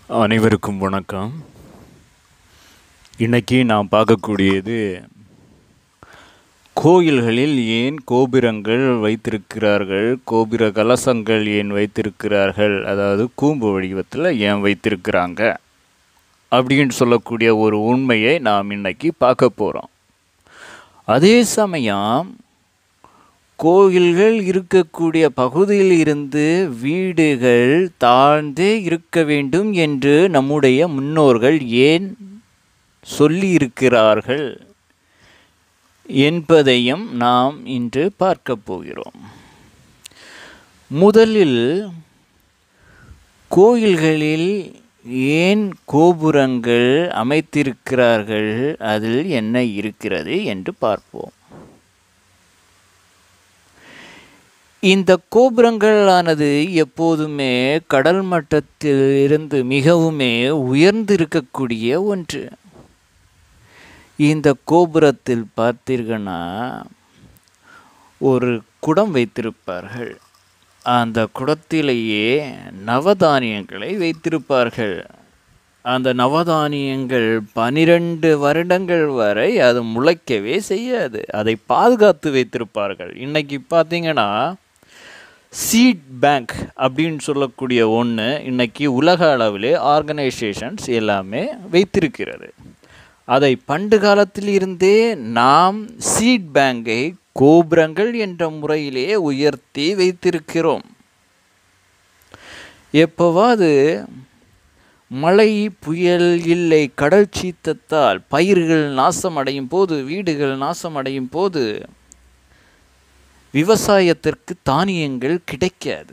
அனைவருக்கும் வணக்கம் இன்னைக்கு நாம் பார்க்கக்கூடியது கோயில்களில் ஏன் கோபுரங்கள் வைத்திருக்கிறார்கள் கோபுர கலசங்கள் ஏன் வைத்திருக்கிறார்கள் அதாவது கூம்பு வடிவத்தில் ஏன் வைத்திருக்கிறாங்க அப்படின்னு சொல்லக்கூடிய ஒரு உண்மையை நாம் இன்னைக்கு பார்க்க போகிறோம் அதே சமயம் கோயில்கள் இருக்கக்கூடிய பகுதியில் இருந்து வீடுகள் தாழ்ந்தே இருக்க வேண்டும் என்று நம்முடைய முன்னோர்கள் ஏன் சொல்லி இருக்கிறார்கள் என்பதையும் நாம் இன்று பார்க்க போகிறோம் முதலில் கோயில்களில் ஏன் கோபுரங்கள் அமைத்திருக்கிறார்கள் அதில் என்ன இருக்கிறது என்று பார்ப்போம் இந்த கோபுரங்களானது எப்போதுமே கடல் மட்டத்தில் இருந்து மிகவுமே உயர்ந்து இருக்கக்கூடிய ஒன்று இந்த கோபுரத்தில் பார்த்தீர்கள்னா ஒரு குடம் வைத்திருப்பார்கள் அந்த குடத்திலேயே நவதானியங்களை வைத்திருப்பார்கள் அந்த நவதானியங்கள் பனிரெண்டு வருடங்கள் வரை அது முளைக்கவே செய்யாது அதை பாதுகாத்து வைத்திருப்பார்கள் இன்னைக்கு பார்த்தீங்கன்னா சீட் பேங்க் அப்படின்னு சொல்லக்கூடிய ஒன்று இன்னைக்கு உலக அளவிலே ஆர்கனைசேஷன்ஸ் எல்லாமே வைத்திருக்கிறது அதை பண்டு காலத்தில் இருந்தே நாம் சீட் பேங்கை கோபுரங்கள் என்ற முறையிலே உயர்த்தி வைத்திருக்கிறோம் எப்போவாது மழை புயல் இல்லை கடல் சீத்தத்தால் பயிர்கள் நாசமடையும் போது வீடுகள் நாசமடையும் போது விவசாயத்திற்கு தானியங்கள் கிடைக்காது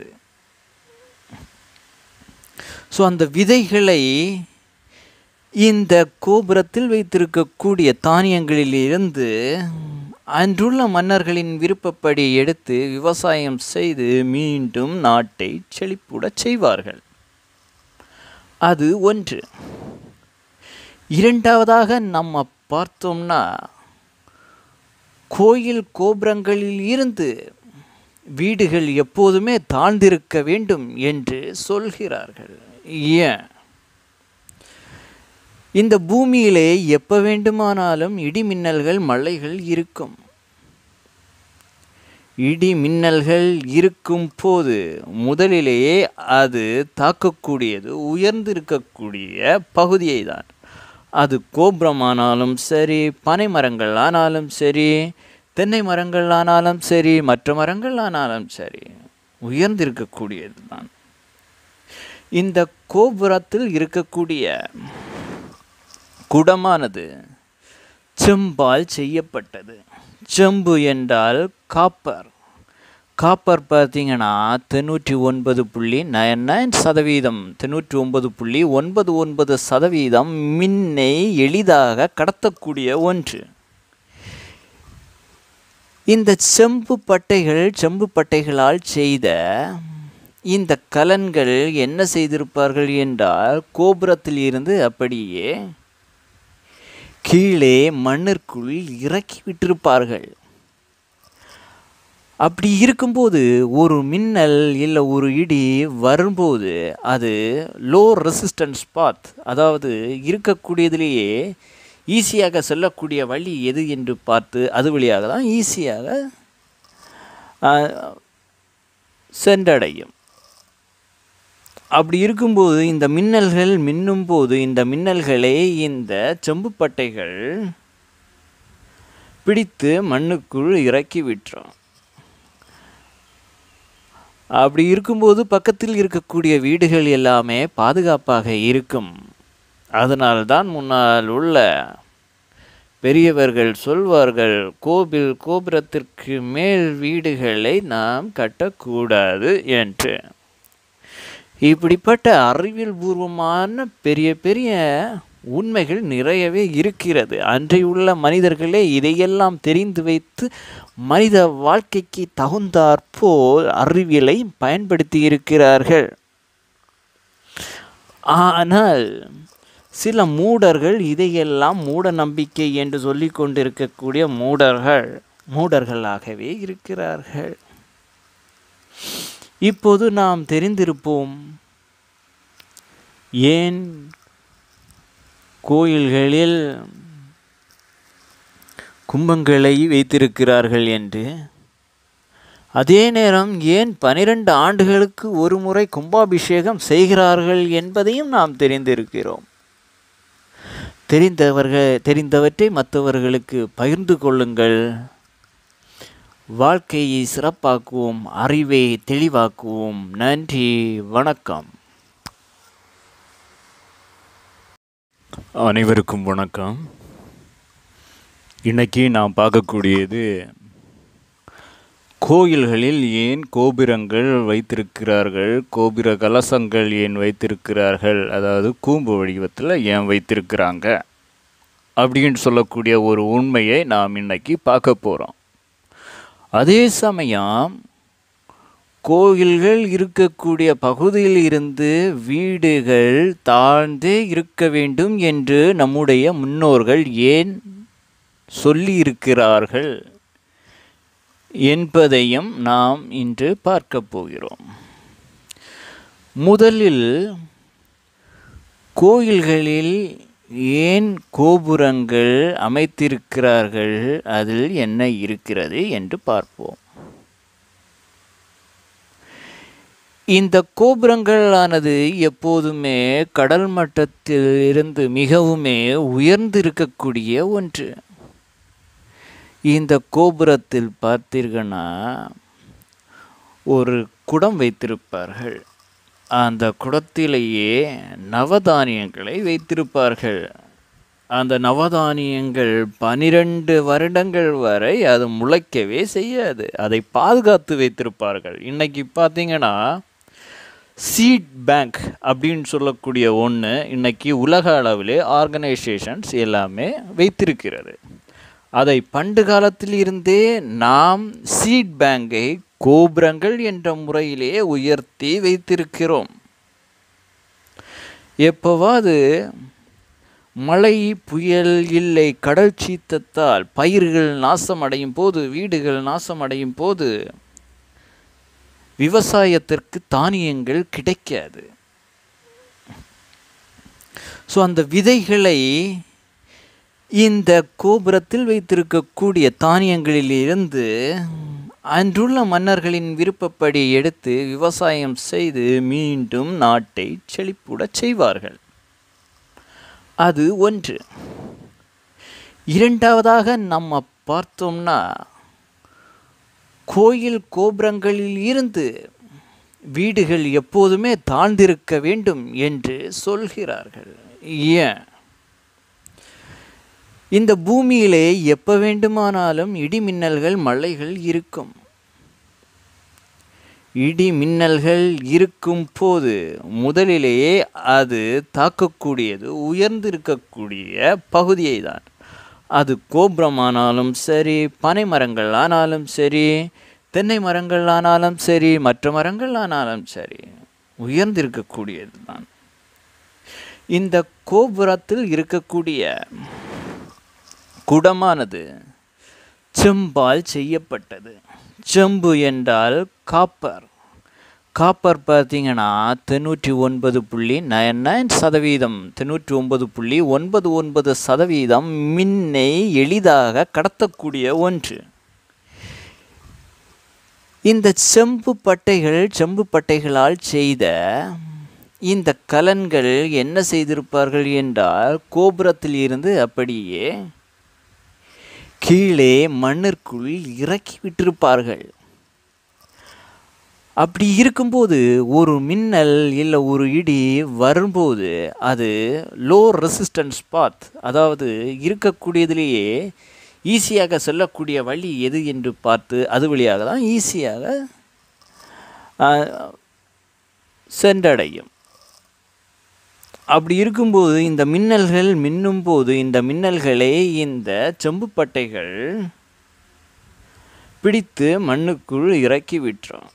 ஸோ அந்த விதைகளை இந்த கோபுரத்தில் வைத்திருக்கக்கூடிய தானியங்களிலிருந்து அன்றுள்ள மன்னர்களின் விருப்பப்படி எடுத்து விவசாயம் செய்து மீண்டும் நாட்டை செழிப்புடச் செய்வார்கள் அது ஒன்று இரண்டாவதாக நம்ம பார்த்தோம்னா கோயில் கோபுரங்களில் இருந்து வீடுகள் எப்போதுமே தாழ்ந்திருக்க வேண்டும் என்று சொல்கிறார்கள் ஏன் இந்த பூமியிலே எப்போ வேண்டுமானாலும் இடி மின்னல்கள் மழைகள் இருக்கும் இடி மின்னல்கள் இருக்கும் போது முதலிலேயே அது தாக்கக்கூடியது உயர்ந்திருக்கக்கூடிய பகுதியை தான் அது கோபுரமானாலும் சரி பனை மரங்கள் ஆனாலும் சரி தென்னை மரங்கள் ஆனாலும் சரி மற்ற மரங்கள் ஆனாலும் சரி உயர்ந்திருக்கக்கூடியது தான் இந்த கோபுரத்தில் இருக்கக்கூடிய குடமானது செம்பால் செய்யப்பட்டது செம்பு என்றால் காப்பர் காப்பர் பார்த்தீங்கன்னா தொண்ணூற்றி ஒன்பது புள்ளி நைன் நைன் சதவீதம் தொண்ணூற்றி ஒன்பது புள்ளி ஒன்பது ஒன்பது சதவீதம் மின்னை எளிதாக கடத்தக்கூடிய ஒன்று இந்த செம்பு பட்டைகள் செம்பு பட்டைகளால் செய்த இந்த கலன்கள் என்ன செய்திருப்பார்கள் என்றால் கோபுரத்தில் இருந்து அப்படியே கீழே மண்ணிற்குள் இறக்கி விட்டிருப்பார்கள் அப்படி இருக்கும்போது ஒரு மின்னல் இல்லை ஒரு இடி வரும்போது அது லோ ரெசிஸ்டன்ஸ் பாத் அதாவது இருக்கக்கூடியதிலேயே ஈஸியாக செல்லக்கூடிய வழி எது என்று பார்த்து அது வழியாக தான் ஈஸியாக சென்றடையும் அப்படி இருக்கும்போது இந்த மின்னல்கள் மின்னும் போது இந்த மின்னல்களை இந்த செம்புப்பட்டைகள் பிடித்து மண்ணுக்குள் இறக்கி விட்டுரும் அப்படி இருக்கும்போது பக்கத்தில் இருக்கக்கூடிய வீடுகள் எல்லாமே பாதுகாப்பாக இருக்கும் அதனால்தான் முன்னால் உள்ள பெரியவர்கள் சொல்வார்கள் கோவில் கோபுரத்திற்கு மேல் வீடுகளை நாம் கட்டக்கூடாது என்று இப்படிப்பட்ட அறிவியல் பூர்வமான பெரிய பெரிய உண்மைகள் நிறையவே இருக்கிறது அன்றையுள்ள மனிதர்களே இதையெல்லாம் தெரிந்து வைத்து மனித வாழ்க்கைக்கு தகுந்தாற்போல் அறிவியலை பயன்படுத்தி இருக்கிறார்கள் ஆனால் சில மூடர்கள் இதையெல்லாம் மூட நம்பிக்கை என்று சொல்லி கொண்டிருக்கக்கூடிய மூடர்கள் மூடர்களாகவே இருக்கிறார்கள் இப்போது நாம் தெரிந்திருப்போம் ஏன் கோயில்களில் கும்பங்களை வைத்திருக்கிறார்கள் என்று அதே நேரம் ஏன் பனிரெண்டு ஆண்டுகளுக்கு ஒரு முறை கும்பாபிஷேகம் செய்கிறார்கள் என்பதையும் நாம் தெரிந்திருக்கிறோம் தெரிந்தவர்கள் தெரிந்தவற்றை மற்றவர்களுக்கு பகிர்ந்து கொள்ளுங்கள் வாழ்க்கையை சிறப்பாக்குவோம் அறிவை தெளிவாக்குவோம் நன்றி வணக்கம் அனைவருக்கும் வணக்கம் இன்னைக்கு நாம் பார்க்கக்கூடியது கோயில்களில் ஏன் கோபுரங்கள் வைத்திருக்கிறார்கள் கோபுர கலசங்கள் ஏன் வைத்திருக்கிறார்கள் அதாவது கூம்பு வடிவத்தில் ஏன் வைத்திருக்கிறாங்க அப்படின்னு சொல்லக்கூடிய ஒரு உண்மையை நாம் இன்னைக்கு பார்க்க போகிறோம் அதே சமயம் கோயில்கள் இருக்கக்கூடிய பகுதியில் இருந்து வீடுகள் தாழ்ந்தே இருக்க வேண்டும் என்று நம்முடைய முன்னோர்கள் ஏன் சொல்லியிருக்கிறார்கள் என்பதையும் நாம் இன்று பார்க்க போகிறோம் முதலில் கோயில்களில் ஏன் கோபுரங்கள் அமைத்திருக்கிறார்கள் அதில் என்ன இருக்கிறது என்று பார்ப்போம் இந்த கோபுரங்களானது எப்போதுமே கடல் மட்டத்தில் இருந்து மிகவுமே உயர்ந்திருக்கக்கூடிய ஒன்று இந்த கோபுரத்தில் பார்த்தீர்கள்னா ஒரு குடம் வைத்திருப்பார்கள் அந்த குடத்திலேயே நவதானியங்களை வைத்திருப்பார்கள் அந்த நவதானியங்கள் பனிரெண்டு வருடங்கள் வரை அது முளைக்கவே செய்யாது அதை பாதுகாத்து வைத்திருப்பார்கள் இன்னைக்கு பார்த்தீங்கன்னா சீட் பேங்க் அப்படின்னு சொல்லக்கூடிய ஒன்று இன்னைக்கு உலக அளவிலே ஆர்கனைசேஷன்ஸ் எல்லாமே வைத்திருக்கிறது அதை பண்டு காலத்தில் இருந்தே நாம் சீட் பேங்கை கோபுரங்கள் என்ற முறையிலே உயர்த்தி வைத்திருக்கிறோம் எப்போவாது மழை புயல் இல்லை கடல் சீத்தத்தால் பயிர்கள் நாசமடையும் போது வீடுகள் நாசமடையும் போது விவசாயத்திற்கு தானியங்கள் கிடைக்காது ஸோ அந்த விதைகளை இந்த கோபுரத்தில் வைத்திருக்கக்கூடிய தானியங்களில் இருந்து அன்றுள்ள மன்னர்களின் விருப்பப்படி எடுத்து விவசாயம் செய்து மீண்டும் நாட்டை செழிப்புடச் செய்வார்கள் அது ஒன்று இரண்டாவதாக நம்ம பார்த்தோம்னா கோயில் கோபுரங்களில் இருந்து வீடுகள் எப்போதுமே தாழ்ந்திருக்க வேண்டும் என்று சொல்கிறார்கள் ஏன் இந்த பூமியிலே எப்போ வேண்டுமானாலும் இடி மின்னல்கள் மழைகள் இருக்கும் இடி மின்னல்கள் இருக்கும் போது முதலிலேயே அது தாக்கக்கூடியது உயர்ந்திருக்கக்கூடிய பகுதியை தான் அது கோபுரமானாலும் சரி பனை மரங்கள் ஆனாலும் சரி தென்னை மரங்கள் ஆனாலும் சரி மற்ற மரங்கள் ஆனாலும் சரி உயர்ந்திருக்கக்கூடியது தான் இந்த கோபுரத்தில் இருக்கக்கூடிய குடமானது செம்பால் செய்யப்பட்டது செம்பு என்றால் காப்பர் காப்பர் பார்த்தீங்கன்னா தொண்ணூற்றி ஒன்பது புள்ளி நைன் நைன் சதவீதம் தொண்ணூற்றி ஒன்பது புள்ளி ஒன்பது ஒன்பது சதவீதம் மின்னை எளிதாக கடத்தக்கூடிய ஒன்று இந்த செம்பு பட்டைகள் செம்பு பட்டைகளால் செய்த இந்த கலன்கள் என்ன செய்திருப்பார்கள் என்றால் கோபுரத்தில் இருந்து அப்படியே கீழே மண்ணிற்குள் இறக்கி விட்டிருப்பார்கள் அப்படி இருக்கும்போது ஒரு மின்னல் இல்லை ஒரு இடி வரும்போது அது லோ ரெசிஸ்டன்ஸ் பாத் அதாவது இருக்கக்கூடியதிலேயே ஈஸியாக செல்லக்கூடிய வழி எது என்று பார்த்து அது வழியாக தான் ஈஸியாக சென்றடையும் அப்படி இருக்கும்போது இந்த மின்னல்கள் மின்னும் போது இந்த மின்னல்களை இந்த செம்புப்பட்டைகள் பிடித்து மண்ணுக்குள் இறக்கி விட்டுரும்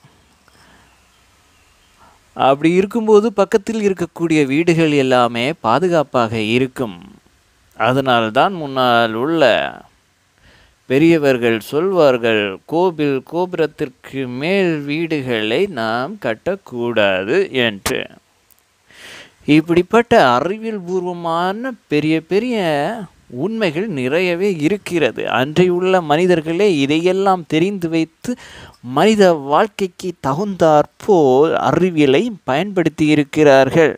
அப்படி இருக்கும்போது பக்கத்தில் இருக்கக்கூடிய வீடுகள் எல்லாமே பாதுகாப்பாக இருக்கும் அதனால்தான் முன்னால் உள்ள பெரியவர்கள் சொல்வார்கள் கோவில் கோபுரத்திற்கு மேல் வீடுகளை நாம் கட்டக்கூடாது என்று இப்படிப்பட்ட அறிவியல் பூர்வமான பெரிய பெரிய உண்மைகள் நிறையவே இருக்கிறது அன்றையுள்ள மனிதர்களே இதையெல்லாம் தெரிந்து வைத்து மனித வாழ்க்கைக்கு தகுந்தாற்போல் அறிவியலை பயன்படுத்தி இருக்கிறார்கள்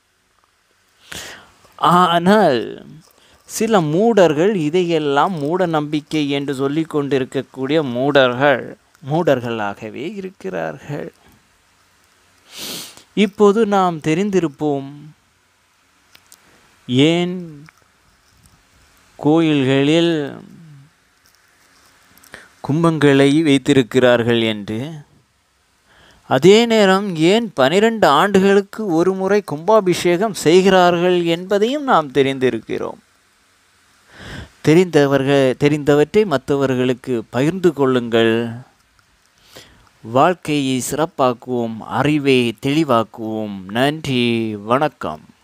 ஆனால் சில மூடர்கள் இதையெல்லாம் மூட நம்பிக்கை என்று சொல்லிக் கொண்டிருக்கக்கூடிய மூடர்கள் மூடர்களாகவே இருக்கிறார்கள் இப்போது நாம் தெரிந்திருப்போம் ஏன் கோயில்களில் கும்பங்களை வைத்திருக்கிறார்கள் என்று அதே நேரம் ஏன் பனிரெண்டு ஆண்டுகளுக்கு ஒரு முறை கும்பாபிஷேகம் செய்கிறார்கள் என்பதையும் நாம் தெரிந்திருக்கிறோம் தெரிந்தவர்கள் தெரிந்தவற்றை மற்றவர்களுக்கு பகிர்ந்து கொள்ளுங்கள் வாழ்க்கையை சிறப்பாக்குவோம் அறிவை தெளிவாக்குவோம் நன்றி வணக்கம்